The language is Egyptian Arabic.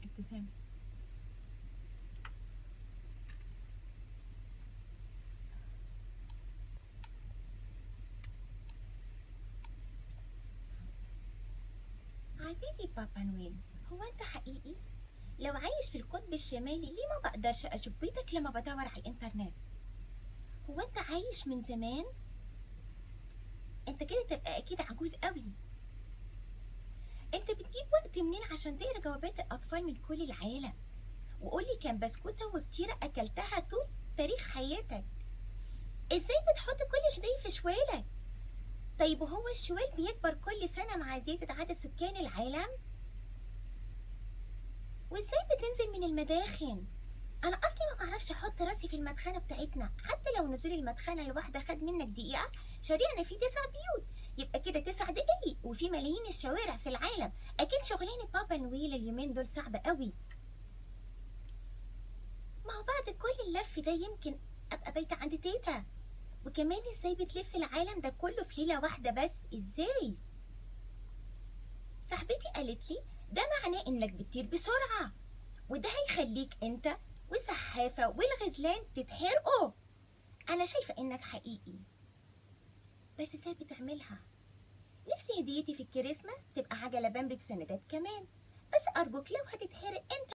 ابتسام عزيزي بابا نويل هو انت حقيقي؟ لو عايش في القطب الشمالي ليه ما بقدرش اشوف بيتك لما بدور على الانترنت؟ هو انت عايش من زمان؟ انت كده تبقى اكيد عجوز قوي انت بتجيب وقت منين عشان تقرا جوابات الاطفال من كل العالم وقولي كام بسكوته وفطيره اكلتها طول تاريخ حياتك ازاي بتحط كل الهدايا في شوالك طيب وهو الشوال بيكبر كل سنة مع زيادة عدد سكان العالم؟ وازاي بتنزل من المداخن؟ أنا أصلي ما بعرفش أحط راسي في المدخنة بتاعتنا حتى لو نزول المدخنة الواحدة خد منك دقيقة شارعنا فيه تسع بيوت يبقى كده تسع دقايق وفي ملايين الشوارع في العالم أكيد شغلانة بابا نويل اليومين دول صعبة قوي ما هو بعد كل اللف ده يمكن أبقى بايتة عند تيتا وكمان ازاي بتلف العالم ده كله في ليلة واحدة بس ازاي صاحبتي قالت لي ده معناه انك بتطير بسرعة وده هيخليك انت والسحافة والغزلان تتحرقوا انا شايفة انك حقيقي بس ازاي بتعملها نفسي هديتي في الكريسماس تبقى عجلة بامبي بسندات كمان بس ارجوك لو هتتحرق انت